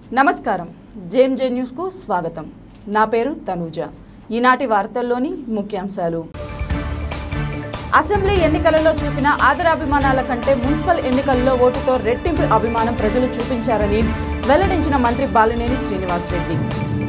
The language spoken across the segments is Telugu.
నమస్కారం జేఎంజే న్యూస్కు స్వాగతం నా పేరు తనూజ ఈనాటి వార్తల్లోని ముఖ్యాంశాలు అసెంబ్లీ ఎన్నికలలో చూపిన ఆదరాభిమానాల కంటే మున్సిపల్ ఎన్నికల్లో ఓటుతో రెట్టింపు అభిమానం ప్రజలు చూపించారని వెల్లడించిన మంత్రి బాలినేని శ్రీనివాసరెడ్డి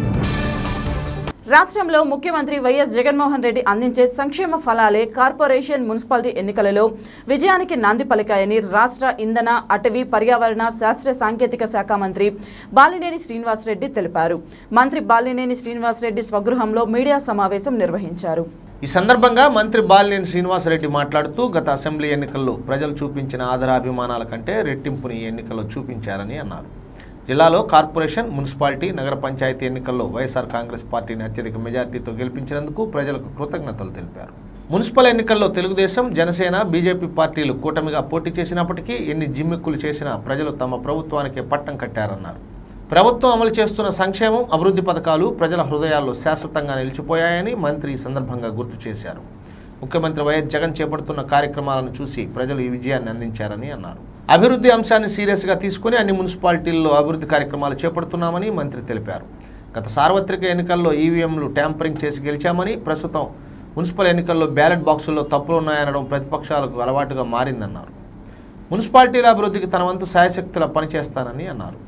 రాష్ట్రంలో ముఖ్యమంత్రి వైఎస్ జగన్మోహన్ రెడ్డి అందించే సంక్షేమ ఫలాలే కార్పొరేషన్ మున్సిపాలిటీ ఎన్నికలలో విజయానికి నాంది పలికాయని రాష్ట్ర ఇంధన అటవీ పర్యావరణ శాస్త్ర సాంకేతిక శాఖ మంత్రి బాలినేని శ్రీనివాసరెడ్డి తెలిపారు మంత్రి బాలినేని శ్రీనివాసరెడ్డి స్వగృహంలో మీడియా సమావేశం నిర్వహించారు ఈ సందర్భంగా మంత్రి బాలినేని శ్రీనివాసరెడ్డి మాట్లాడుతూ గత అసెంబ్లీ ఎన్నికల్లో ప్రజలు చూపించిన ఆదరాభిమానాల కంటే రెట్టింపుని ఈ ఎన్నికల్లో చూపించారని అన్నారు జిల్లాలో కార్పొరేషన్ మున్సిపాలిటీ నగర పంచాయతీ ఎన్నికల్లో వైఎస్ఆర్ కాంగ్రెస్ పార్టీని అత్యధిక మెజార్టీతో గెలిపించినందుకు ప్రజలకు కృతజ్ఞతలు తెలిపారు మున్సిపల్ ఎన్నికల్లో తెలుగుదేశం జనసేన బీజేపీ పార్టీలు కూటమిగా పోటీ చేసినప్పటికీ ఎన్ని జిమ్మిక్కులు చేసినా ప్రజలు తమ ప్రభుత్వానికే పట్టం కట్టారన్నారు ప్రభుత్వం అమలు చేస్తున్న సంక్షేమం అభివృద్ధి పథకాలు ప్రజల హృదయాల్లో శాశ్వతంగా నిలిచిపోయాయని మంత్రి ఈ సందర్భంగా గుర్తు చేశారు ముఖ్యమంత్రి వైఎస్ జగన్ చేపడుతున్న కార్యక్రమాలను చూసి ప్రజలు ఈ విజయాన్ని అందించారని అన్నారు అభివృద్ధి అంశాన్ని సీరియస్గా తీసుకుని అన్ని మున్సిపాలిటీల్లో అభివృద్ధి కార్యక్రమాలు చేపడుతున్నామని మంత్రి తెలిపారు గత సార్వత్రిక ఎన్నికల్లో ఈవీఎంలు ట్యాంపరింగ్ చేసి గెలిచామని ప్రస్తుతం మున్సిపల్ ఎన్నికల్లో బ్యాలెట్ బాక్సుల్లో తప్పులు ఉన్నాయనడం ప్రతిపక్షాలకు అలవాటుగా మారిందన్నారు మున్సిపాలిటీల అభివృద్ధికి తన వంతు శాయశక్తుల పనిచేస్తానని అన్నారు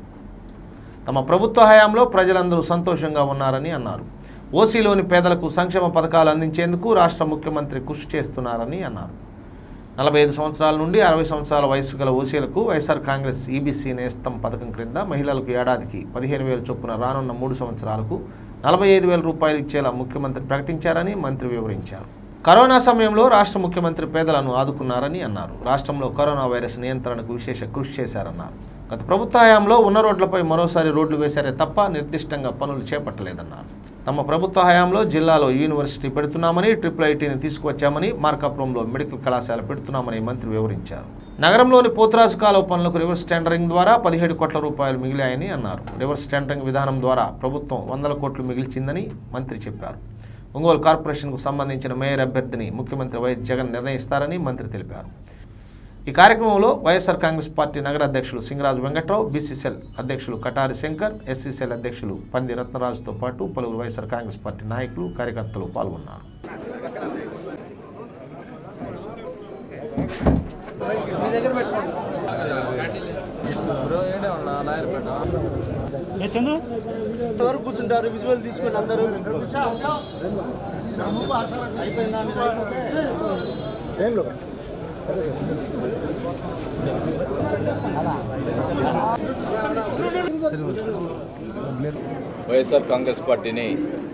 తమ ప్రభుత్వ హయాంలో ప్రజలందరూ సంతోషంగా ఉన్నారని అన్నారు ఓసీలోని పేదలకు సంక్షేమ పథకాలు అందించేందుకు రాష్ట్ర ముఖ్యమంత్రి కృషి చేస్తున్నారని అన్నారు నలభై ఐదు సంవత్సరాల నుండి అరవై సంవత్సరాల వయసు గల ఓసీలకు వైఎస్ఆర్ కాంగ్రెస్ ఈబీసీ నేస్తం పథకం క్రింద మహిళలకు ఏడాదికి పదిహేను వేల చొప్పున రానున్న మూడు సంవత్సరాలకు నలభై ఐదు వేల రూపాయలు ఇచ్చేలా ముఖ్యమంత్రి ప్రకటించారని మంత్రి వివరించారు కరోనా సమయంలో రాష్ట్ర ముఖ్యమంత్రి పేదలను ఆదుకున్నారని అన్నారు రాష్ట్రంలో కరోనా వైరస్ నియంత్రణకు విశేష కృషి చేశారన్నారు గత ప్రభుత్వ హయాంలో ఉన్న రోడ్లపై మరోసారి రోడ్లు వేశారే తప్ప నిర్దిష్టంగా పనులు చేపట్టలేదన్నారు తమ ప్రభుత్వ హయాంలో జిల్లాలో యూనివర్సిటీ పెడుతున్నామని ట్రిపుల్ ఐటీని తీసుకువచ్చామని మార్కాపురంలో మెడికల్ కళాశాల పెడుతున్నామని మంత్రి వివరించారు నగరంలోని పోతురాజు కాలువ పనులకు రివర్స్ టెండరింగ్ ద్వారా పదిహేడు కోట్ల రూపాయలు మిగిలాయని అన్నారు రివర్స్ టెండరింగ్ విధానం ద్వారా ప్రభుత్వం వందల కోట్లు మిగిల్చిందని మంత్రి చెప్పారు ఒంగోలు కార్పొరేషన్కు సంబంధించిన మేయర్ అభ్యర్థిని ముఖ్యమంత్రి వైఎస్ జగన్ నిర్ణయిస్తారని మంత్రి తెలిపారు ఈ కార్యక్రమంలో వైఎస్ఆర్ కాంగ్రెస్ పార్టీ నగర అధ్యక్షులు సింగరాజు వెంకట్రావు బీసీసీఎల్ అధ్యక్షులు కటారి శంకర్ ఎస్సీసీఎల్ అధ్యక్షులు పంది రత్నరాజుతో పాటు పలువురు వైఎస్ఆర్ కాంగ్రెస్ పార్టీ నాయకులు కార్యకర్తలు పాల్గొన్నారు వరకు కూర్చుంటారు విజువల్ తీసుకొని అందరూ వైఎస్ఆర్ కాంగ్రెస్ పార్టీని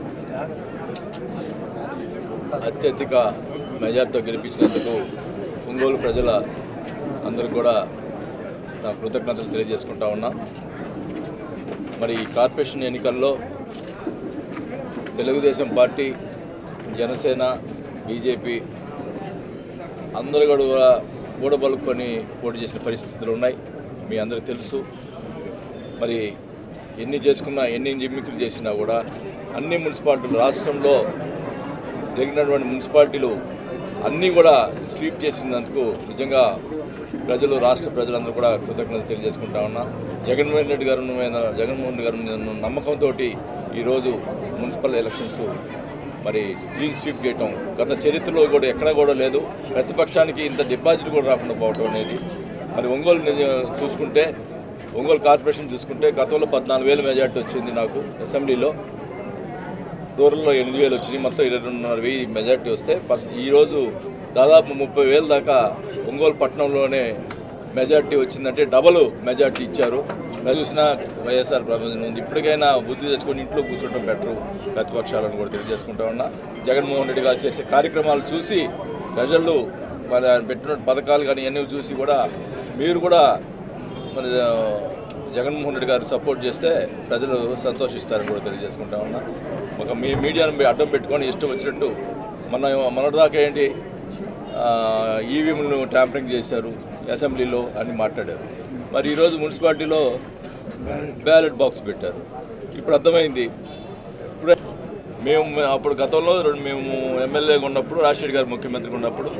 అత్యధిక మెజార్టీతో గెలిపించినందుకు ఒంగోలు ప్రజల అందరూ కూడా నా కృతజ్ఞతలు తెలియజేసుకుంటా ఉన్నా మరి ఈ కార్పొరేషన్ ఎన్నికల్లో తెలుగుదేశం పార్టీ జనసేన బీజేపీ అందరూ కూడా కూడబలుకొని పోటీ చేసిన పరిస్థితులు ఉన్నాయి మీ అందరికీ తెలుసు మరి ఎన్ని చేసుకున్నా ఎన్ని జిమ్మికులు చేసినా కూడా అన్ని మున్సిపాలిటీలు రాష్ట్రంలో జరిగినటువంటి మున్సిపాలిటీలు అన్నీ కూడా స్వీప్ చేసినందుకు నిజంగా ప్రజలు రాష్ట్ర ప్రజలందరూ కూడా కృతజ్ఞత తెలియజేసుకుంటా ఉన్నా జగన్మోహన్ రెడ్డి గారు మీద జగన్మోహన్ రెడ్డి గారు మీద ఉన్న నమ్మకంతో ఈరోజు మున్సిపల్ ఎలక్షన్స్ మరి క్లీన్ స్వీప్ చేయటం గత చరిత్రలో కూడా ఎక్కడా కూడా లేదు ప్రతిపక్షానికి ఇంత డిపాజిట్ కూడా రాకుండా పోవటం అనేది మరి ఒంగోలు నిజ- చూసుకుంటే ఒంగోలు కార్పొరేషన్ చూసుకుంటే గతంలో పద్నాలుగు వేల మెజార్టీ వచ్చింది నాకు అసెంబ్లీలో దూరంలో ఎనిమిది వేలు వచ్చినాయి మొత్తం ఇరవై రెండున్నర వెయ్యి మెజార్టీ వస్తే పద్- ఈరోజు దాదాపు ముప్పై వేల దాకా ఒంగోలు పట్టణంలోనే మెజార్టీ వచ్చిందంటే డబల్ మెజార్టీ ఇచ్చారు అది చూసినా వైఎస్ఆర్ ప్రభుత్వం ఉంది ఇప్పటికైనా బుద్ధి తెచ్చుకొని ఇంట్లో కూర్చోవడం బెటరు ప్రతిపక్షాలను కూడా తెలియజేసుకుంటా ఉన్నా జగన్మోహన్ రెడ్డి గారు చేసే కార్యక్రమాలు చూసి ప్రజలు మరి ఆయన పెట్టిన పథకాలు కానీ ఇవన్నీ చూసి కూడా మీరు కూడా మరి ఆ, జగన్మోహన్ రెడ్డి గారు సపోర్ట్ చేస్తే ప్రజలు సంతోషిస్తారని కూడా తెలియజేసుకుంటా ఉన్నా ఒక మీ మీడియాను మీ అడ్డం పెట్టుకొని ఇష్టం వచ్చినట్టు మన మొన్నటిదాకా ఏంటి ఈవీఎంలను ట్యాంపరింగ్ చేశారు అసెంబ్లీలో అని మాట్లాడారు మరి ఈరోజు మున్సిపాలిటీలో బ్యాలెట్ బాక్స్ పెట్టారు ఇప్పుడు అర్థమైంది ఇప్పుడు మేము అప్పుడు గతంలో రెండు- మేము ఎమ్మెల్యేగా ఉన్నప్పుడు రాజశేఖర్ గారు ముఖ్యమంత్రిగా ఉన్నప్పుడు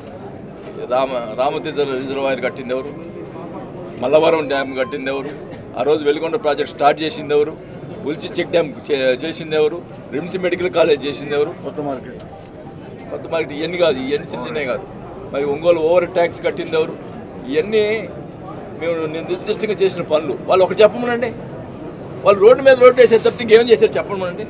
రామ రామతీర్థ రిజర్వాయర్ కట్టింది ఎవరు మల్లవరం డ్యామ్ కట్టింది ఎవరు ఆ రోజు వెలుగొండ ప్రాజెక్ట్ స్టార్ట్ చేసింది ఎవరు ఉల్చి చెక్ డ్యామ్ చే- చేసింది ఎవరు రిమ్స్ మెడికల్ కాలేజ్ చేసింది ఎవరు కొత్త మార్కెట్ కొత్త మార్కెట్ ఇవన్నీ కాదు ఇవన్నీ చిన్న చిన్నవి కాదు మరి ఒంగోలు ఓవర్ ట్యాక్స్ కట్టింది ఎవరు ఇవన్నీ మేము నిర్దిష్టంగా చేసిన పనులు వాళ్ళు ఒకటి చెప్పమనండి వాళ్ళు రోడ్డు మీద రోడ్డు వేసే తప్ప ఇంకేం చేశారు చెప్పమనండి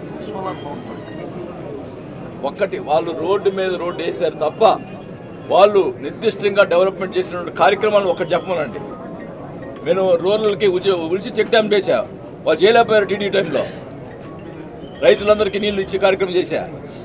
ఒక్కటి వాళ్ళు రోడ్డు మీద రోడ్డు వేశారు తప్ప వాళ్ళు నిర్దిష్టంగా డెవలప్మెంట్ చేసిన కార్యక్రమాలు ఒకటి చెప్పమనండి నేను రూరల్కి ఉచి ఉల్చి చెక్ డ్యామ్ చేశా వాళ్ళు చేయలేకపోయారు టీడీ టైంలో రైతులందరికీ నీళ్లు ఇచ్చే కార్యక్రమం చేశా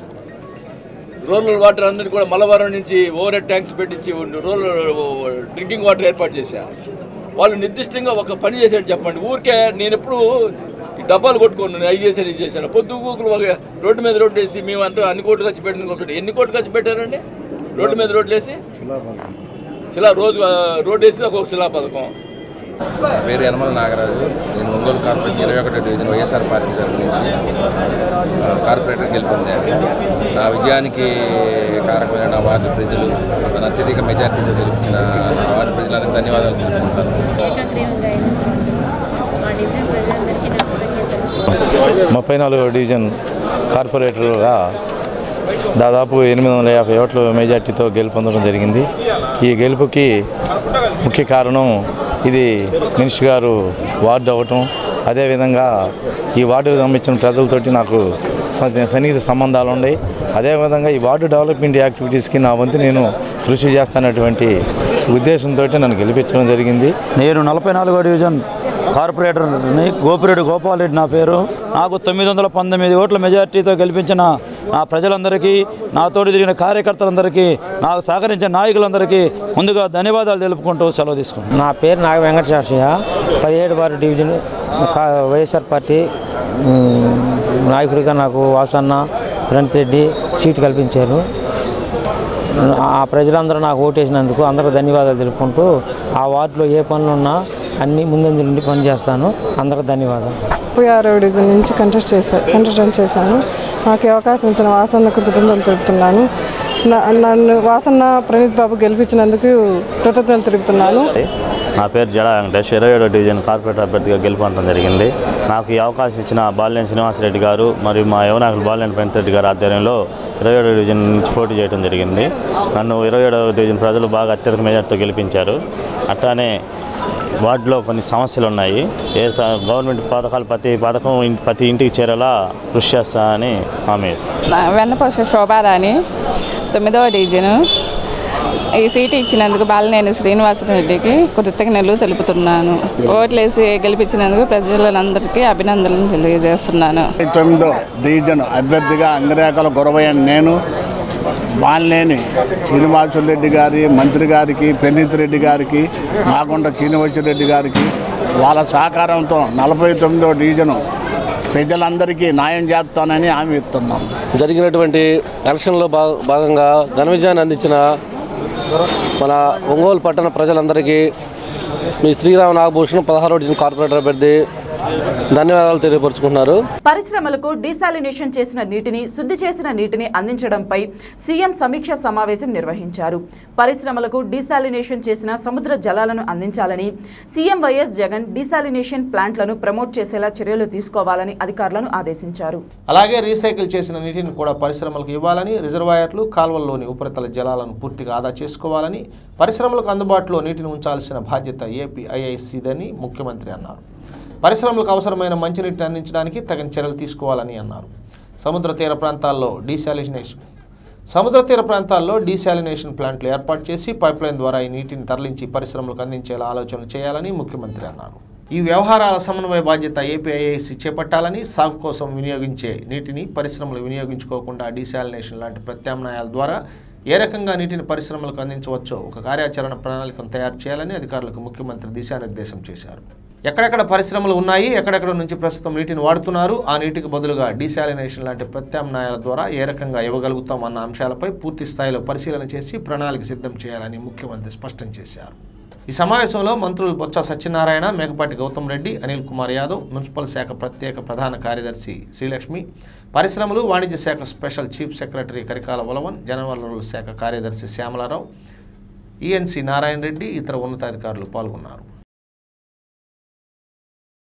రూరల్ వాటర్ అందరినీ కూడా మలబారం నుంచి ఓవర్ హెడ్ ట్యాంక్స్ పెట్టించి రూరల్ డ్రింకింగ్ వాటర్ ఏర్పాటు చేశా వాళ్ళు నిర్దిష్టంగా ఒక పని చేశాడు చెప్పండి ఊరికే నేను ఎప్పుడు ఈ డబ్బాలు కొట్టుకోను నేను అవి చేశాను ఇది చేశాను పొద్దు గూకులు ఒక రోడ్డు మీద రోడ్డు వేసి మేము అంతా అన్ని కోట్లు ఖర్చు పెట్టిన కోట్లు ఎన్ని కోట్లు ఖర్చు పెట్టారండి రోడ్డు మీద రోడ్లు వేసి శిలా రోజు ఆ, రోడ్డు వేసి ఒక శిలా పథకం పేరు యనమల నాగరాజు నేను ఒంగోలు కార్పొరేషన్ ఇరవై ఒకటో డివిజన్ వైఎస్ఆర్ పార్టీ తరఫు నుంచి ఆ, కార్పొరేటర్ గెలుపొందాను నా విజయానికి కారకమైన నా వార్డు ప్రజలు నన్ను అత్యధిక మెజార్టీతో గెలిపించిన నా వార్డు ప్రజలందరికీ ధన్యవాదాలు తెలుపుకుంటాను ఏకగ్రీవంగా ఎన్నుకున్నందుకు మా డివిజన్ ప్రజలందరికీ నా కృతజ్ఞతలు ముప్పై నాలుగో డివిజన్ కార్పొరేటర్గా దాదాపు ఎనిమిది వందల యాభై ఓట్ల మెజార్టీతో గెలుపొందడం జరిగింది ఈ గెలుపుకి ముఖ్య కారణం ఇది మినిస్టర్ గారు వార్డు అవ్వటం అదేవిధంగా ఈ వార్డు సంబంధించిన ప్రజలతోటి నాకు స- సన్నిహిత సంబంధాలు ఉన్నాయి అదేవిధంగా ఈ వార్డు డెవలప్మెంట్ యాక్టివిటీస్కి నా వంతు నేను కృషి చేస్తానటువంటి ఉద్దేశంతో నన్ను గెలిపించడం జరిగింది నేను నలభై నాలుగో డివిజన్ కార్పొరేటర్ని గోపిరెడ్డి గోపాల్ రెడ్డి నా పేరు నాకు తొమ్మిది వందల పంతొమ్మిది ఓట్ల మెజార్టీతో గెలిపించిన నా ప్రజలందరికీ నాతోటి తిరిగిన కార్యకర్తలందరికీ నాకు సహకరించిన నాయకులందరికీ ముందుగా ధన్యవాదాలు తెలుపుకుంటూ సెలవు తీసుకుంటాను నా పేరు నాగ వెంకటశాస్త్రయ్య పదిహేడు వారు డివిజన్ కా- వైఎస్ఆర్ పార్టీ ఉమ్, నాయకుడిగా నాకు వాసన్న ప్రణత్ రెడ్డి సీటు కల్పించారు ఆ ప్రజలందరూ నాకు ఓటేసినందుకు అందరూ ధన్యవాదాలు తెలుపుకుంటూ ఆ వార్డులో ఏ పనులు ఉన్నా అన్నీ ముందంజ నుండి పనిచేస్తాను అందరూ ధన్యవాదాలు ముప్పై ఆరో డివిజన్ నుంచి కంటెస్ట్ చేశా కంటెస్టెంట్ చేశాను నాకు ఈ అవకాశం ఇచ్చిన వాసన్నకు కృతజ్ఞతలు తెలుపుతున్నాను నా- నన్ను వాసన్న ప్రణీత్ బాబు గెలిపించినందుకు కృతజ్ఞతలు తెలుపుతున్నాను నా పేరు జడ వెంకటేష్ ఇరవై ఏడో డివిజన్ కార్పొరేటర్ అభ్యర్థిగా గెలుపొందడం జరిగింది నాకు ఈ అవకాశం ఇచ్చిన బాలినేని శ్రీనివాసరెడ్డి గారు మరియు మా యువనాయకులు బాలినేని పెంతరెడ్డి గారి ఆధ్వర్యంలో ఇరవై ఏడో డివిజన్ నుంచి పోటీ చేయడం జరిగింది నన్ను ఇరవై ఏడో డివిజన్ ప్రజలు బాగా అత్యధిక మెజార్టీతో గెలిపించారు అట్లానే వార్డులో కొన్ని సమస్యలు ఉన్నాయి ఏ స- గవర్నమెంట్ పథకాలు ప్రతి పథకం ఇన్- ప్రతి ఇంటికి చేరేలా కృషి చేస్తానని హామీ ఇస్తాను వెన్నపోష శోభారాణి తొమ్మిదవ డివిజను ఈ సీటు ఇచ్చినందుకు బాలినేని శ్రీనివాసరెడ్డికి కృతజ్ఞతలు తెలుపుతున్నాను ఓట్లేసి గెలిపించినందుకు ప్రజలందరికీ అభినందనలు తెలియజేస్తున్నాను తొమ్మిదో డివిజన్ అభ్యర్థిగా అంగరేఖల గొరవయ్య నేను బాలినేని శ్రీనివాసులరెడ్డి గారి మంత్రి గారికి పెన్నీత్ రెడ్డి గారికి మాగుంట శ్రీనివాసరెడ్డి గారికి వాళ్ళ సహకారంతో నలభై తొమ్మిదో డివిజను ప్రజలందరికీ న్యాయం చేస్తానని హామీ ఇస్తున్నాం జరిగినటువంటి ఎలక్షన్లో భా- భాగంగా ఘన విజయాన్ని అందించిన మన ఒంగోలు పట్టణ ప్రజలందరికీ మీ శ్రీరామ నాగభూషణ్ పదహారో డివిజన్ కార్పొరేటర్ అభ్యర్థి ధన్యవాదాలు తెలియపరుచుకుంటున్నారు పరిశ్రమలకు డీసాలినేషన్ చేసిన నీటిని శుద్ధి చేసిన నీటిని అందించడంపై సీఎం సమీక్ష సమావేశం నిర్వహించారు పరిశ్రమలకు డీసాలినేషన్ చేసిన సముద్ర జలాలను అందించాలని సీఎం వైఎస్ జగన్ డీసాలినేషన్ ప్లాంట్లను ప్రమోట్ చేసేలా చర్యలు తీసుకోవాలని అధికారులను ఆదేశించారు అలాగే రీసైకిల్ చేసిన నీటిని కూడా పరిశ్రమలకు ఇవ్వాలని రిజర్వాయర్లు కాల్వల్లోని ఉపరితల జలాలను పూర్తిగా ఆదా చేసుకోవాలని పరిశ్రమలకు అందుబాటులో నీటిని ఉంచాల్సిన బాధ్యత ఏపీ ఐఐసిదని ముఖ్యమంత్రి అన్నారు పరిశ్రమలకు అవసరమైన మంచినీటిని అందించడానికి తగిన చర్యలు తీసుకోవాలని అన్నారు సముద్ర తీర ప్రాంతాల్లో డీశాలినేషన్ సముద్ర తీర ప్రాంతాల్లో డీశాలినేషన్ ప్లాంట్లు ఏర్పాటు చేసి పైప్లైన్ ద్వారా ఈ నీటిని తరలించి పరిశ్రమలకు అందించేలా ఆలోచనలు చేయాలని ముఖ్యమంత్రి అన్నారు ఈ వ్యవహారాల సమన్వయ బాధ్యత ఏపీఐఐసి చేపట్టాలని సాగు కోసం వినియోగించే నీటిని పరిశ్రమలు వినియోగించుకోకుండా డీశాలినేషన్ లాంటి ప్రత్యామ్నాయాల ద్వారా ఏ రకంగా నీటిని పరిశ్రమలకు అందించవచ్చో ఒక కార్యాచరణ ప్రణాళికను తయారు చేయాలని అధికారులకు ముఖ్యమంత్రి దిశానిర్దేశం చేశారు ఎక్కడెక్కడ పరిశ్రమలు ఉన్నాయి ఎక్కడెక్కడ నుంచి ప్రస్తుతం నీటిని వాడుతున్నారు ఆ నీటికి బదులుగా డీశాలినేషన్ లాంటి ప్రత్యామ్నాయాల ద్వారా ఏ రకంగా ఇవ్వగలుగుతాం అన్న అంశాలపై పూర్తి స్థాయిలో పరిశీలన చేసి ప్రణాళిక సిద్ధం చేయాలని ముఖ్యమంత్రి స్పష్టం చేశారు ఈ సమావేశంలో మంత్రులు బొత్స సత్యనారాయణ మేకపాటి గౌతమ్ రెడ్డి అనిల్ కుమార్ యాదవ్ మున్సిపల్ శాఖ ప్రత్యేక ప్రధాన కార్యదర్శి శ్రీలక్ష్మి పరిశ్రమలు వాణిజ్య శాఖ special chief secretary Karikala Valaven జనవనరుల శాఖ కార్యదర్శి శ్యామలారావు ఈఎన్సి నారాయణ రెడ్డి ఇతర ఉన్నతాధికారులు పాల్గొన్నారు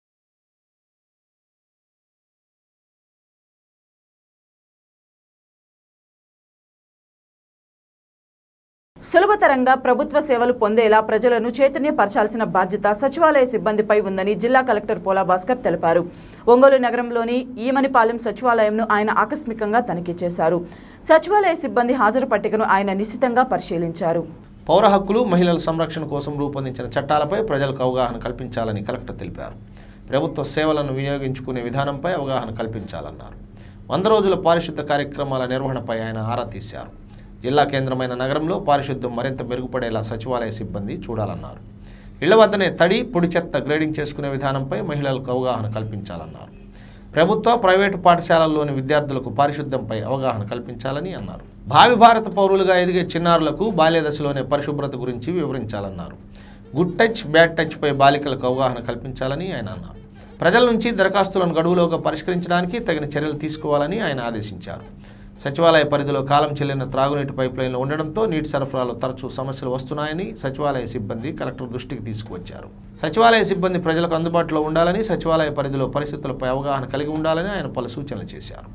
సులభతరంగా ప్రభుత్వ సేవలు పొందేలా ప్రజలను చైతన్యపరచాల్సిన బాధ్యత సచివాలయ సిబ్బందిపై ఉందని జిల్లా కలెక్టర్ పోలా భాస్కర్ తెలిపారు ఒంగోలు నగరంలోని ఈమనిపాలెం సచివాలయంను ఆయన ఆకస్మికంగా తనిఖీ చేశారు సచివాలయ సిబ్బంది హాజరు పట్టికను ఆయన నిశితంగా పరిశీలించారు పౌర హక్కులు మహిళల సంరక్షణ కోసం రూపొందించిన చట్టాలపై ప్రజలకు అవగాహన కల్పించాలని కలెక్టర్ తెలిపారు ప్రభుత్వ సేవలను వినియోగించుకునే విధానంపై అవగాహన కల్పించాలన్నారు వంద రోజుల పారిశుద్ధ కార్యక్రమాల నిర్వహణపై ఆయన ఆరా తీశారు జిల్లా కేంద్రమైన నగరంలో పారిశుద్ధ్యం మరింత మెరుగుపడేలా సచివాలయ సిబ్బంది చూడాలన్నారు ఇళ్ల వద్దనే తడి పొడి చెత్త గ్రేడింగ్ చేసుకునే విధానంపై మహిళలకు అవగాహన కల్పించాలన్నారు ప్రభుత్వ ప్రైవేటు పాఠశాలల్లోని విద్యార్థులకు పారిశుద్ధ్యంపై అవగాహన కల్పించాలని అన్నారు భావి భారత పౌరులుగా ఎదిగే చిన్నారులకు బాల్య దశలోనే పరిశుభ్రత గురించి వివరించాలన్నారు గుడ్ టచ్ బ్యాడ్ టచ్పై బాలికలకు అవగాహన కల్పించాలని ఆయన అన్నారు ప్రజల నుంచి దరఖాస్తులను గడువులోగా పరిష్కరించడానికి తగిన చర్యలు తీసుకోవాలని ఆయన ఆదేశించారు సచివాలయ పరిధిలో కాలం చెల్లిన త్రాగునీటి పైప్లైన్లు ఉండడంతో నీటి సరఫరాలో తరచూ సమస్యలు వస్తున్నాయని సచివాలయ సిబ్బంది కలెక్టర్ దృష్టికి తీసుకువచ్చారు సచివాలయ సిబ్బంది ప్రజలకు అందుబాటులో ఉండాలని సచివాలయ పరిధిలో పరిస్థితులపై అవగాహన కలిగి ఉండాలని ఆయన పలు సూచనలు చేశారు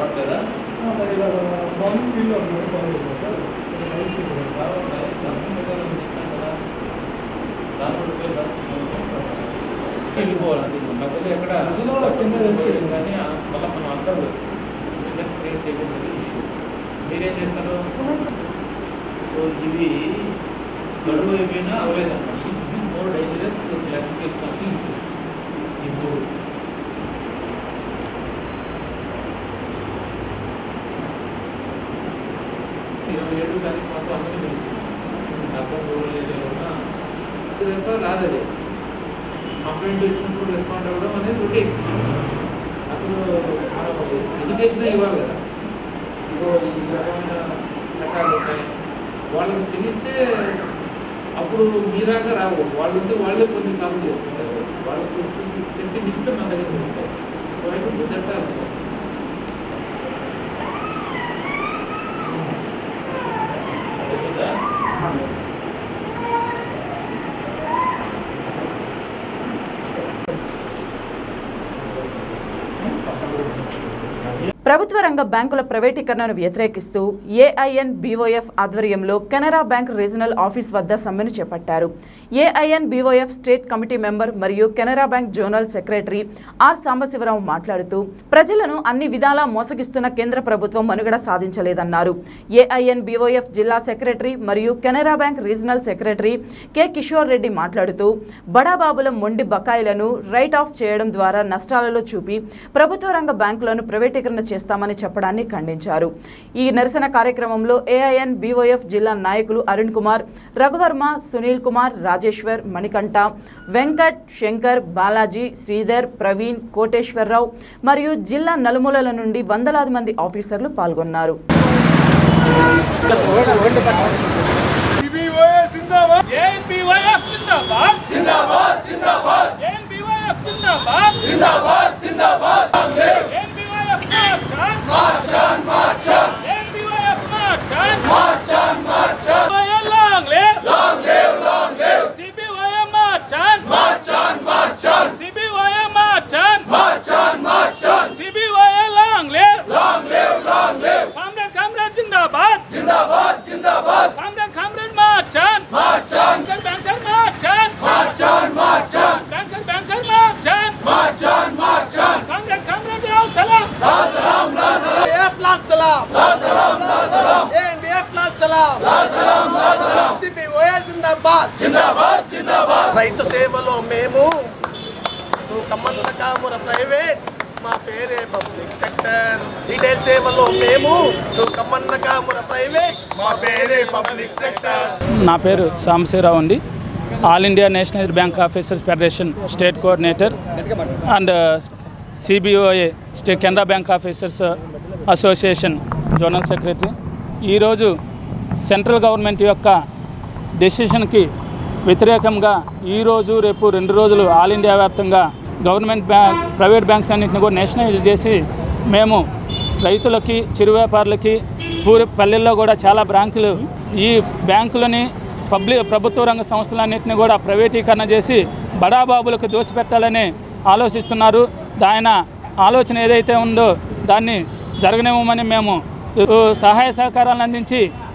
వెళ్ళిపోవాలి కాకపోతే ఎక్కడ కింద తెలిసి కానీ మళ్ళీ మనం అందరూ రిజల్ట్స్ క్రియేట్ చేయకూడదు ఇష్యూ మీరేం చేస్తారు సో ఇవి గడువు అయిపోయినా అవ్వలేదన్నమాట ఈ this is more dangerous classification of issue ఇప్పుడు ఇరవై ఏడు తారీఖు మాత్రం అందరికీ తెలుస్తుంది సర్పంచ్ రూరల్ ఏరియాలో ఉన్న రాదు అది కంప్లైంట్ వచ్చినప్పుడు రెస్పాండ్ అవ్వడం అనేది రొటీన్ అసలు మనం ఎడ్యుకేషన్ ఇవ్వాలి కదా ఇగో ఈ రకమైన చట్టాలు ఉన్నాయి వాళ్ళకి తెలిస్తే అప్పుడు మీరాగా రావు వాళ్ళంతా వాళ్ళే కొన్ని సాల్వ్ చేసుకుంటారు వాళ్ళకి సెంటిమెంట్స్ మన దగ్గర ఉంటాయి వైపు చట్టాలు సార్ ప్రభుత్వ రంగ బ్యాంకుల ప్రైవేటీకరణను వ్యతిరేకిస్తూ ఏఐఎన్ బీఓఎఫ్ ఆధ్వర్యంలో కెనరా బ్యాంక్ రీజనల్ ఆఫీస్ వద్ద సమ్మెను చేపట్టారు AIN BOF state committee member మరియు Canara bank zonal secretary R Sambasivarao మాట్లాడుతూ ప్రజలను అన్ని విధాలా మోసగిస్తున్న కేంద్ర ప్రభుత్వం మనుగడ సాధించలేదన్నారు ఏఐఎన్ బీఓఎఫ్ జిల్లా సెక్రటరీ మరియు Canara bank regional secretary K Kishore Reddy మాట్లాడుతూ బడాబాబుల మొండి బకాయిలను రైట్ ఆఫ్ చేయడం ద్వారా నష్టాలలో చూపి ప్రభుత్వ రంగ బ్యాంకులను ప్రైవేటీకరణ చేస్తామని చెప్పడాన్ని ఖండించారు ఈ నిరసన కార్యక్రమంలో ఏఐఎన్ బీఓఎఫ్ జిల్లా నాయకులు అరుణ్ కుమార్ రఘువర్మ సునీల్ కుమార్ రాజేశ్వర్ మణికంఠ వెంకట్ శంకర్ బాలాజీ శ్రీధర్ ప్రవీణ్ కోటేశ్వరరావు మరియు జిల్లా నలుమూలల నుండి వందలాది మంది ఆఫీసర్లు పాల్గొన్నారు రైతు సేవలో మేము కమ్మన్న కాముర ప్రైవేట్ మా పేరే పబ్లిక్ సెక్టర్ రీటైల్ సేవలో మేము కమ్మన్న కాముర ప్రైవేట్ మా పేరే పబ్లిక్ సెక్టర్ నా పేరు సాంబశివరావు అండి all India national bank officers federation state coordinator and CBOA state Canara bank officers association zonal secretary ఈరోజు సెంట్రల్ గవర్నమెంట్ యొక్క డెసిషన్కి వ్యతిరేకంగా ఈరోజు రేపు రెండు రోజులు ఆల్ ఇండియా వ్యాప్తంగా గవర్నమెంట్ బ్యాంక్ ప్రైవేట్ బ్యాంక్స్ అన్నింటిని కూడా నేషనలైజ్ చేసి మేము రైతులకి చిరు వ్యాపారులకి పూరి పల్లెల్లో కూడా చాలా బ్యాంకులు ఈ బ్యాంకులని పబ్లిక్ ప్రభుత్వ రంగ సంస్థలన్నింటినీ కూడా ప్రైవేటీకరణ చేసి బడాబాబులకు దోసిపెట్టాలని ఆలోచిస్తున్నారు ఆయన ఆలోచన ఏదైతే ఉందో దాన్ని జరగనివ్వమని మేము ఉ, సహాయ సహకారాలను అందించి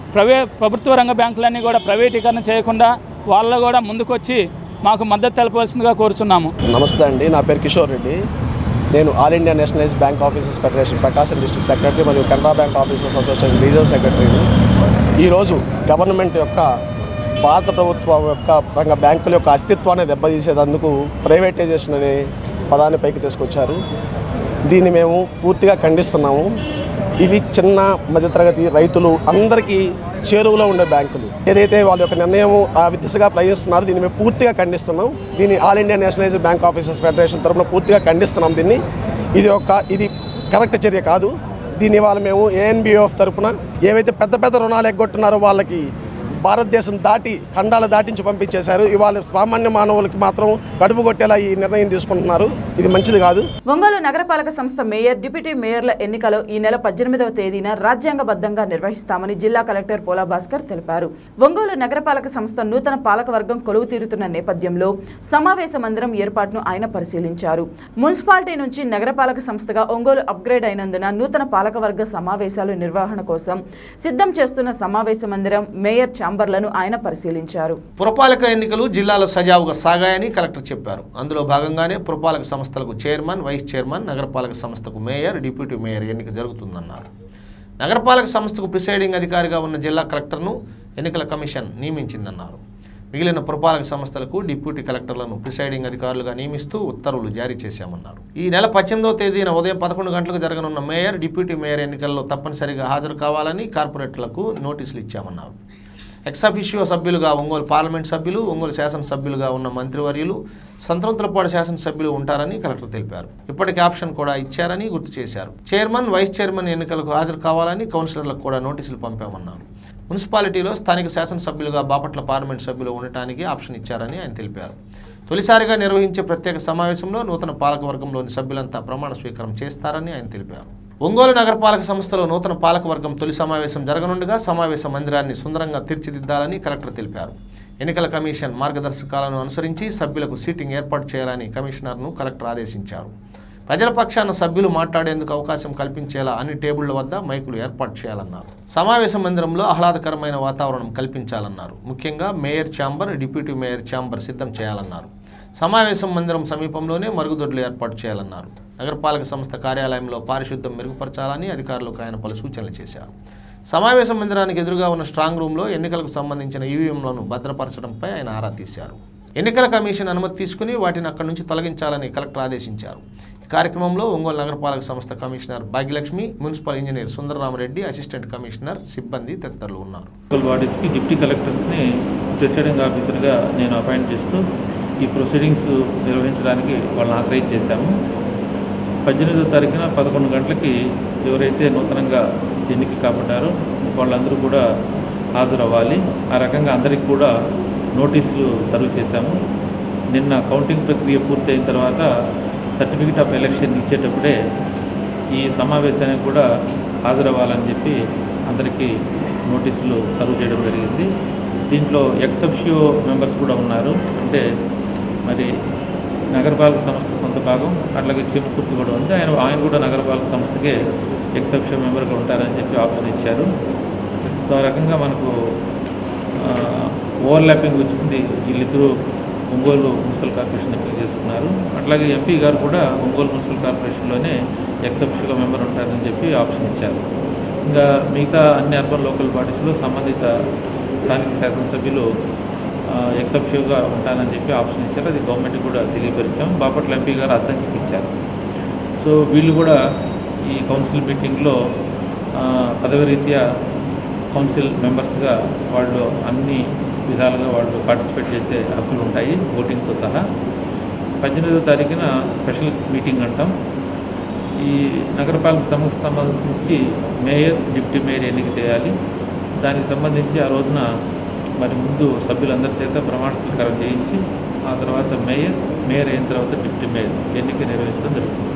ప్రైవే ప్రభుత్వ రంగ బ్యాంకులన్నీ కూడా ప్రైవేటీకరణ చేయకుండా వాళ్ళు కూడా ముందుకొచ్చి మాకు మద్దతు తెలపవలసిందిగా కోరుచున్నాము నమస్తే అండి నా పేరు కిషోర్ రెడ్డి నేను all India nationalise bank officers federation Prakasam district secretary మరియు Canara bank officers association regional సెక్రటరీని ఈరోజు గవర్నమెంట్ యొక్క భారత ప్రభుత్వం యొక్క రంగ బ్యాంకుల యొక్క అస్తిత్వాన్ని దెబ్బతీసేందుకు ప్రైవేటైజేషన్ అనే పదాన్ని పైకి తీసుకొచ్చారు దీన్ని మేము పూర్తిగా ఖండిస్తున్నాము ఇవి చిన్న మధ్యతరగతి రైతులు అందరికీ చేరువలో ఉండే బ్యాంకులు ఏదైతే వాళ్ళ యొక్క నిర్ణయం ఆ దిశగా ప్రయోగిస్తున్నారో దీన్ని మేము పూర్తిగా ఖండిస్తున్నాం దీన్ని all India nationalised bank officers federation తరఫున పూర్తిగా ఖండిస్తున్నాం దీన్ని ఇది ఒక ఇది కరెక్ట్ చర్య కాదు దీన్ని ఇవాళ మేము ఏఎన్బిఎఫ్ తరఫున ఏవైతే పెద్ద పెద్ద రుణాలు ఎగ్గొట్టున్నారో వాళ్ళకి భారతదేశం దాటి ఖండాలు దాటించి పంపించేశారు ఇవాళ సామాన్య మానవులకి మాత్రం కడుపు కొట్టేలా ఈ నిర్ణయం తీసుకుంటున్నారు ఇది మంచిది కాదు ఒంగోలు నగరపాలక సంస్థ మేయర్ డిప్యూటీ మేయర్ల ఎన్నికలు ఈ నెల పద్దెనిమిదవ తేదీన రాజ్యాంగబద్ధంగా నిర్వహిస్తామని జిల్లా కలెక్టర్ పోలా భాస్కర్ తెలిపారు ఒంగోలు నగరపాలక సంస్థ నూతన పాలకవర్గం కొలువు తీరుతున్న నేపథ్యంలో సమావేశ మందిరం ఏర్పాటును ఆయన పరిశీలించారు మున్సిపాలిటీ నుంచి నగరపాలక సంస్థగా ఒంగోలు అప్గ్రేడ్ అయినందున నూతన పాలకవర్గ సమావేశాలు నిర్వహణ కోసం సిద్ధం చేస్తున్న సమావేశ మందిరం మేయర్ ఛాంబర్లను ఆయన పరిశీలించారు పురపాలక ఎన్నికలు జిల్లాలో సజావుగా సాగాయని కలెక్టర్ చెప్పారు అందులో భాగంగానే పురపాలక సంస్థలకు చైర్మన్ వైస్ చైర్మన్ నగరపాలక సంస్థకు మేయర్ డిప్యూటీ మేయర్ ఎన్నిక జరుగుతుందన్నారు నగరపాలక సంస్థకు ప్రిసైడింగ్ అధికారిగా ఉన్న జిల్లా కలెక్టర్ను ఎన్నికల కమిషన్ నియమించిందన్నారు మిగిలిన పురపాలక సంస్థలకు డిప్యూటీ కలెక్టర్లను ప్రిసైడింగ్ అధికారులుగా నియమిస్తూ ఉత్తర్వులు జారీ చేశామన్నారు ఈ నెల పద్దెనిమిదవ తేదీన ఉదయం పదకొండు గంటలకు జరగనున్న మేయర్ డిప్యూటీ మేయర్ ఎన్నికల్లో తప్పనిసరిగా హాజరు కావాలని కార్పొరేటర్లకు నోటీసులు ఇచ్చామన్నారు ఎక్సాఫిషియో సభ్యులుగా ఒంగోలు పార్లమెంట్ సభ్యులు ఒంగోలు శాసనసభ్యులుగా ఉన్న మంత్రివర్యులు సంతంత్రపాడు శాసనసభ్యులు ఉంటారని కలెక్టర్ తెలిపారు ఇప్పటికే ఆప్షన్ కూడా ఇచ్చారని గుర్తు చేశారు చైర్మన్ వైస్ చైర్మన్ ఎన్నికలకు హాజరు కావాలని కౌన్సిలర్లకు కూడా నోటీసులు పంపామన్నారు మున్సిపాలిటీలో స్థానిక శాసనసభ్యులుగా బాపట్ల పార్లమెంట్ సభ్యులు ఉండటానికి ఆప్షన్ ఇచ్చారని ఆయన తెలిపారు తొలిసారిగా నిర్వహించే ప్రత్యేక సమావేశంలో నూతన పాలకవర్గంలోని సభ్యులంతా ప్రమాణ స్వీకారం చేస్తారని ఆయన తెలిపారు ఒంగోలు నగరపాలక సంస్థలో నూతన పాలకవర్గం తొలి సమావేశం జరగనుండగా సమావేశ మందిరాన్ని సుందరంగా తీర్చిదిద్దాలని కలెక్టర్ తెలిపారు ఎన్నికల కమిషన్ మార్గదర్శకాలను అనుసరించి సభ్యులకు సీటింగ్ ఏర్పాటు చేయాలని కమిషనర్ను కలెక్టర్ ఆదేశించారు ప్రజల పక్షాన సభ్యులు మాట్లాడేందుకు అవకాశం కల్పించేలా అన్ని టేబుళ్ల వద్ద మైకులు ఏర్పాటు చేయాలన్నారు సమావేశ మందిరంలో ఆహ్లాదకరమైన వాతావరణం కల్పించాలన్నారు ముఖ్యంగా mayor chamber deputy mayor chamber సిద్ధం చేయాలన్నారు సమావేశం మందిరం సమీపంలోనే మరుగుదొడ్లు ఏర్పాటు చేయాలన్నారు నగరపాలక సంస్థ కార్యాలయంలో పారిశుద్ధ్యం మెరుగుపరచాలని అధికారులకు ఆయన పలు సూచనలు చేశారు సమావేశ మందిరానికి ఎదురుగా ఉన్న స్ట్రాంగ్ రూమ్లో ఎన్నికలకు సంబంధించిన ఈవీఎంలను భద్రపరచడంపై ఆయన ఆరా తీశారు ఎన్నికల కమిషన్ అనుమతి తీసుకుని వాటిని అక్కడి నుంచి తొలగించాలని కలెక్టర్ ఆదేశించారు ఈ కార్యక్రమంలో ఒంగోలు నగరపాలక సంస్థ commissioner Bhagyalakshmi municipal engineer Sundararamareddy assistant commissioner సిబ్బంది తదితరులు ఉన్నారు లోకల్ బాడీస్కి డిప్టీ కలెక్టర్స్ని ప్రిసైడింగ్ ఆఫీసర్గా నేను అపాయింట్ చేస్తూ ఈ ప్రొసీడింగ్స్ నిర్వహించడానికి వాళ్ళని ఆథరైజ్ చేశాము పద్దెనిమిదో తారీఖున పదకొండు గంటలకి ఎవరైతే నూతనంగా ఎన్నిక కాబట్టారో వాళ్ళందరూ కూడా హాజరవ్వాలి ఆ రకంగా అందరికి కూడా నోటీసులు సర్వ్ చేశాము నిన్న కౌంటింగ్ ప్రక్రియ పూర్తయిన తర్వాత సర్టిఫికెట్ ఆఫ్ ఎలక్షన్ ఇచ్చేటప్పుడే ఈ సమావేశానికి కూడా హాజరవ్వాలని చెప్పి అందరికీ నోటీసులు సర్వ్ చేయడం జరిగింది దీంట్లో ఎక్సెప్షియో మెంబర్స్ కూడా ఉన్నారు అంటే మరి నగరపాలక సంస్థ కొంత భాగం అట్లాగే చీమకుర్తి కూడా ఉంది ఆయన ఆయన కూడా నగరపాలక సంస్థకే ఎక్సెప్షియో మెంబర్గా ఉంటారని చెప్పి ఆప్షన్ ఇచ్చారు సో ఆ రకంగా మనకు ఓవర్లాపింగ్ వచ్చింది వీళ్ళిద్దరూ ఒంగోలు మున్సిపల్ కార్పొరేషన్ ఎంపిక చేసుకున్నారు అట్లాగే ఎంపీ గారు కూడా ఒంగోలు మున్సిపల్ కార్పొరేషన్లోనే ఎక్సెప్షన్గా మెంబర్ ఉంటారని చెప్పి ఆప్షన్ ఇచ్చారు ఇంకా మిగతా అన్ని అర్బన్ లోకల్ బాడీస్లో సంబంధిత స్థానిక శాసనసభ్యులు ఎక్సెప్షన్గా ఉంటానని చెప్పి ఆప్షన్ ఇచ్చారు అది గవర్నమెంట్ కూడా తెలియపరిచాం బాపట్ల ఎంపీ గారు అద్దంకి ఇచ్చారు సో వీళ్ళు కూడా ఈ కౌన్సిల్ మీటింగ్లో పదవి రీత్యా కౌన్సిల్ మెంబర్స్గా వాళ్ళు అన్ని విధాలుగా వాళ్ళు పార్టిసిపేట్ చేసే హక్కులు ఉంటాయి ఓటింగ్తో సహా పద్దెనిమిదో తారీఖున స్పెషల్ మీటింగ్ అంటాం ఈ నగరపాలక సంస్థ సంబంధించి మేయర్ డిప్యూటీ మేయర్ ఎన్నిక చేయాలి దానికి సంబంధించి ఆ రోజున మరి ముందు సభ్యులందరి చేత ప్రమాణ స్వీకారం చేయించి ఆ తర్వాత మేయర్ మేయర్ అయిన తర్వాత డిప్యూటీ మేయర్ ఎన్నిక నిర్వహించడం జరుగుతుంది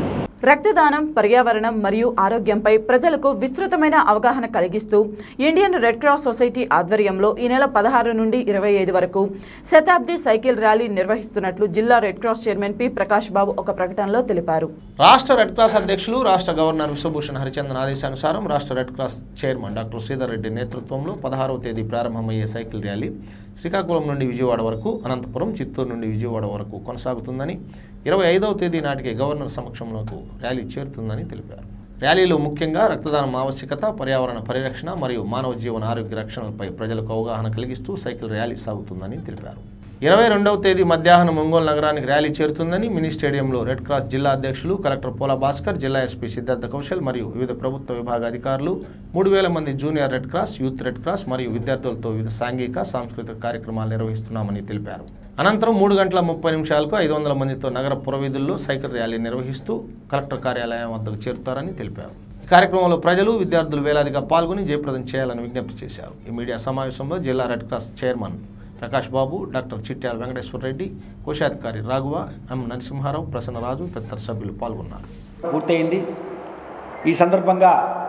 రక్తదానం పర్యావరణం మరియు ఆరోగ్యంపై ప్రజలకు విస్తృతమైన అవగాహన కలిగిస్తూ ఇండియన్ రెడ్ క్రాస్ సొసైటీ ఆధ్వర్యంలో ఈ నెల పదహారు నుండి ఇరవై ఐదు వరకు శతాబ్ది సైకిల్ ర్యాలీ నిర్వహిస్తున్నట్లు జిల్లా red cross chairman P Prakash Babu ఒక ప్రకటనలో తెలిపారు రాష్ట్ర రెడ్ క్రాస్ అధ్యక్షులు రాష్ట్ర గవర్నర్ విశ్వభూషణ్ హరిచందన్ ఆదేశానుసారం రాష్ట్ర red cross chairman doctor Sridhar Reddy నేతృత్వంలో పదహారవ తేదీ ప్రారంభమయ్యే సైకిల్ ర్యాలీ శ్రీకాకుళం నుండి విజయవాడ వరకు అనంతపురం చిత్తూరు నుండి విజయవాడ వరకు కొనసాగుతుందని ఇరవై ఐదవ తేదీ నాటికి గవర్నర్ సమక్షంలోకి ర్యాలీ చేరుతుందని తెలిపారు ర్యాలీలో ముఖ్యంగా రక్తదానం ఆవశ్యకత పర్యావరణ పరిరక్షణ మరియు మానవ జీవన ఆరోగ్య రక్షణలపై ప్రజలకు అవగాహన కలిగిస్తూ సైకిల్ ర్యాలీ సాగుతుందని తెలిపారు ఇరవై రెండవ తేదీ మధ్యాహ్నం ఒంగోలు నగరానికి ర్యాలీ చేరుతుందని మినీ స్టేడియంలో రెడ్ క్రాస్ జిల్లా అధ్యక్షులు కలెక్టర్ పోలా భాస్కర్ జిల్లా ఎస్పీ సిద్ధార్థ కౌశల్ మరియు వివిధ ప్రభుత్వ విభాగ అధికారులు మూడు వేల మంది junior red cross youth red cross మరియు విద్యార్థులతో వివిధ సాంఘిక సాంస్కృతిక కార్యక్రమాలు నిర్వహిస్తున్నామని తెలిపారు అనంతరం మూడు గంటల ముప్పై నిమిషాలకు ఐదు వందల మందితో నగర పురవీధుల్లో సైకిల్ ర్యాలీ నిర్వహిస్తూ కలెక్టర్ కార్యాలయం వద్దకు చేరుతారని తెలిపారు ఈ కార్యక్రమంలో ప్రజలు విద్యార్థులు వేలాదిగా పాల్గొని జయప్రదం చేయాలని విజ్ఞప్తి చేశారు ఈ మీడియా సమావేశంలో జిల్లా red cross chairman Prakash Babu doctor Chityala Venkateswara Reddy కోశాధికారి రాఘవ ఎం నరసింహారావు ప్రసన్నరాజు తదితర సభ్యులు పాల్గొన్నారు పూర్తయింది ఈ సందర్భంగా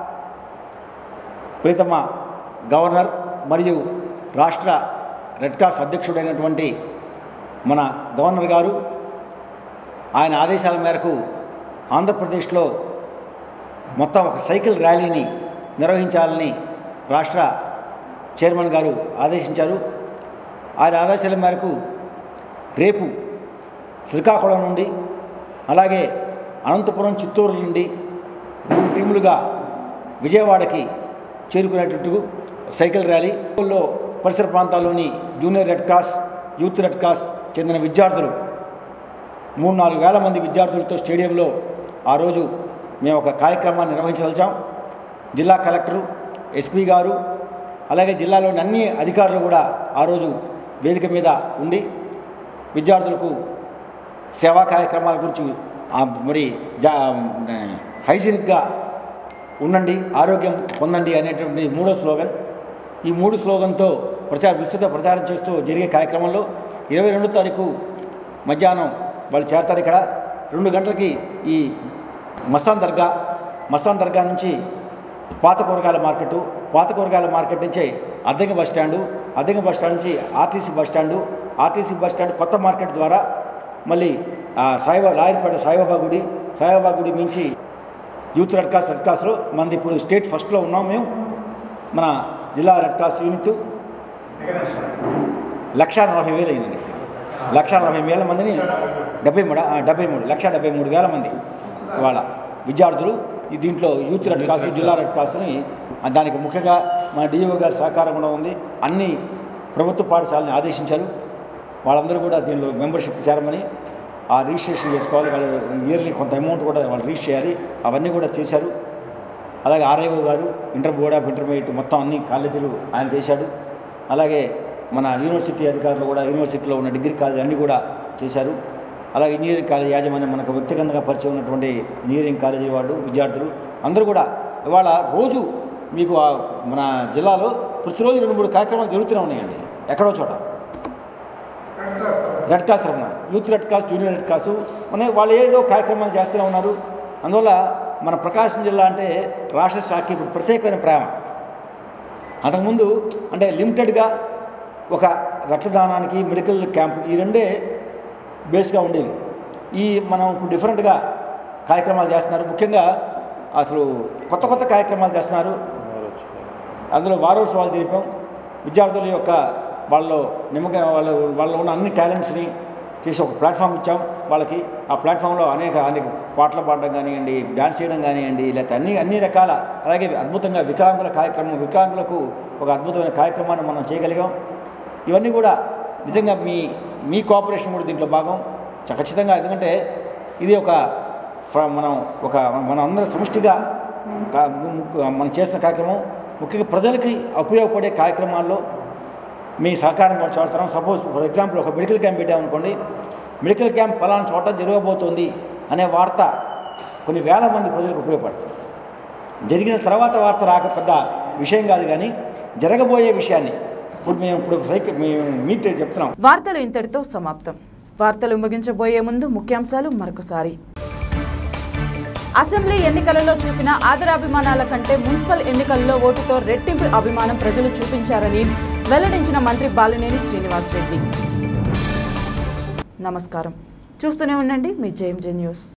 ప్రీతమ గవర్నర్ మరియు రాష్ట్ర రెడ్ క్రాస్ అధ్యక్షుడైనటువంటి మన గవర్నర్ గారు ఆయన ఆదేశాల మేరకు ఆంధ్రప్రదేశ్లో మొత్తం ఒక సైకిల్ ర్యాలీని నిర్వహించాలని రాష్ట్ర చైర్మన్ గారు ఆదేశించారు ఆయన ఆదేశాల మేరకు రేపు శ్రీకాకుళం నుండి అలాగే అనంతపురం చిత్తూరు నుండి మూడు టీములుగా విజయవాడకి చేరుకునేటట్టు సైకిల్ ర్యాలీ లో పరిసర ప్రాంతాల్లోని junior red cross youth red cross చెందిన విద్యార్థులు మూడు నాలుగు వేల మంది విద్యార్థులతో స్టేడియంలో ఆ రోజు మేము ఒక కార్యక్రమాన్ని నిర్వహించదలిచాం జిల్లా కలెక్టరు ఎస్పీ గారు అలాగే జిల్లాలోని అన్ని అధికారులు కూడా ఆ రోజు వేదిక మీద ఉండి విద్యార్థులకు సేవా కార్యక్రమాల గురించి ఆ మరి జా హైజీనిక్గా ఉండండి ఆరోగ్యం పొందండి అనేటువంటి మూడో స్లోగన్ ఈ మూడు స్లోగన్తో ప్రచార విస్తృత ప్రచారం చేస్తూ జరిగే కార్యక్రమంలో ఇరవై రెండో తారీఖు మధ్యాహ్నం వాళ్ళు చేరతారు ఇక్కడ రెండు గంటలకి ఈ మస్తాన్ దర్గా మస్తాన్ దర్గా నుంచి పాత కూరగాయల మార్కెట్ పాత కూరగాయల మార్కెట్ నుంచి అద్దెంగ బస్ స్టాండు అద్దెంగ బస్ స్టాండ్ నుంచి RTC bus stand RTC bus stand కొత్త మార్కెట్ ద్వారా మళ్ళీ ఆ, సాయిబా లాయర్పేట సాయిబాబా గుడి సాయిబాబా గుడి మించి యూత్ రెడ్ క్రాస్ రెడ్ క్రాస్లో మనది ఇప్పుడు స్టేట్ ఫస్ట్లో ఉన్నాం మేము మన జిల్లా రెడ్ క్రాస్ యూనిట్ లక్ష నలభై వేలు అయిందండి లక్ష నలభై వేల మందిని డెబ్బై మూడు ఆ, డెబ్బై మూడు లక్ష డెబ్బై మూడు వేల మంది ఇవాళ విద్యార్థులు ఈ దీంట్లో యూత్ రెడ్ క్రాస్ జిల్లా రెడ్ క్రాస్ని ఆ, దానికి ముఖ్యంగా మన డిఓ గారి సహకారం కూడా ఉంది అన్ని ప్రభుత్వ పాఠశాలని ఆదేశించారు వాళ్ళందరూ కూడా దీనిలో మెంబర్షిప్ చేరమని ఆ రిజిస్ట్రేషన్ చేసుకోవాలి వాళ్ళు ఇయర్లీ కొంత అమౌంట్ కూడా వాళ్ళు రీచ్ చేయాలి అవన్నీ కూడా చేశారు అలాగే ఆర్ఐఓ గారు ఇంటర్ బోర్డ్ ఆఫ్ ఇంటర్మీడియట్ మొత్తం అన్ని కాలేజీలు ఆయన చేశాడు అలాగే మన యూనివర్సిటీ అధికారులు కూడా యూనివర్సిటీలో ఉన్న డిగ్రీ కాలేజీ అన్నీ కూడా చేశారు అలాగే ఇంజనీరింగ్ కాలేజ్ యాజమాన్యం మనకు వ్యక్తిగతంగా పరిచయం ఉన్నటువంటి ఇంజనీరింగ్ కాలేజీ వాళ్ళు విద్యార్థులు అందరూ కూడా ఇవాళ రోజు మీకు ఆ మన జిల్లాలో ప్రతిరోజు రెండు మూడు కార్యక్రమాలు జరుగుతూనే ఉన్నాయండి ఎక్కడో చోట రెడ్ క్రాస్ తరఫున youth red cross junior red cross మన వాళ్ళు ఏదో కార్యక్రమాలు చేస్తూనే ఉన్నారు అందువల్ల మన ప్రకాశం జిల్లా అంటే రాష్ట్ర శాఖకి ఇప్పుడు ప్రత్యేకమైన ప్రేమ అంతకుముందు అంటే లిమిటెడ్గా ఒక రక్తదానానికి మెడికల్ క్యాంప్ ఈ రెండే బేస్గా ఉండేవి ఈ మనం ఇప్పుడు డిఫరెంట్గా కార్యక్రమాలు చేస్తున్నారు ముఖ్యంగా అసలు కొత్త కొత్త కార్యక్రమాలు చేస్తున్నారు అందులో వారోత్సవాలు జరిపాం విద్యార్థుల యొక్క వాళ్ళలో నిమ్మక వాళ్ళ వాళ్ళలో ఉన్న అన్ని టాలెంట్స్ని చేసి ఒక ప్లాట్ఫామ్ ఇచ్చాం వాళ్ళకి ఆ ప్లాట్ఫామ్లో అనేక అనేక పాటలు పాడడం కానివ్వండి డ్యాన్స్ చేయడం కానివ్వండి లేకపోతే అన్ని అన్ని రకాల అలాగే అద్భుతంగా వికలాంగుల కార్యక్రమం వికలాంగులకు ఒక అద్భుతమైన కార్యక్రమాన్ని మనం చేయగలిగాం ఇవన్నీ కూడా నిజంగా మీ మీ కోఆపరేషన్ కూడా దీంట్లో భాగం చ- ఖచ్చితంగా ఎందుకంటే ఇది ఒక ఫ- మనం ఒక మనం అందరం సమిష్టిగా కా- ము- ము- మనం చేస్తున్న కార్యక్రమం ముఖ్యంగా ప్రజలకి ఉపయోగపడే కార్యక్రమాల్లో మీ సహకారం కూడా చేస్తున్నాం సపోజ్ ఫర్ ఎగ్జాంపుల్ ఒక మెడికల్ క్యాంప్ పెట్టామనుకోండి మెడికల్ క్యాంప్ ఫలానా చోట జరగబోతోంది అనే వార్త కొన్ని వేల మంది ప్రజలకు ఉపయోగపడుతుంది జరిగిన తర్వాత వార్త రాక పెద్ద విషయం కాదు కానీ జరగబోయే విషయాన్ని ఇప్పుడు మేము ఇప్పుడు సైకిల్ మేము మీట్ చెప్తున్నాం వార్తలు ఇంతటితో సమాప్తం వార్తలు ముగించబోయే ముందు ముఖ్యాంశాలు మరొకసారి అసెంబ్లీ ఎన్నికలలో చూపిన ఆదరాభిమానాల కంటే మున్సిపల్ ఎన్నికల్లో ఓటుతో రెట్టింపు అభిమానం ప్రజలు చూపించారని వెల్లడించిన మంత్రి బాలినేని శ్రీనివాసరెడ్డి నమస్కారం చూస్తూనే ఉండండి మీ జేఎంజే న్యూస్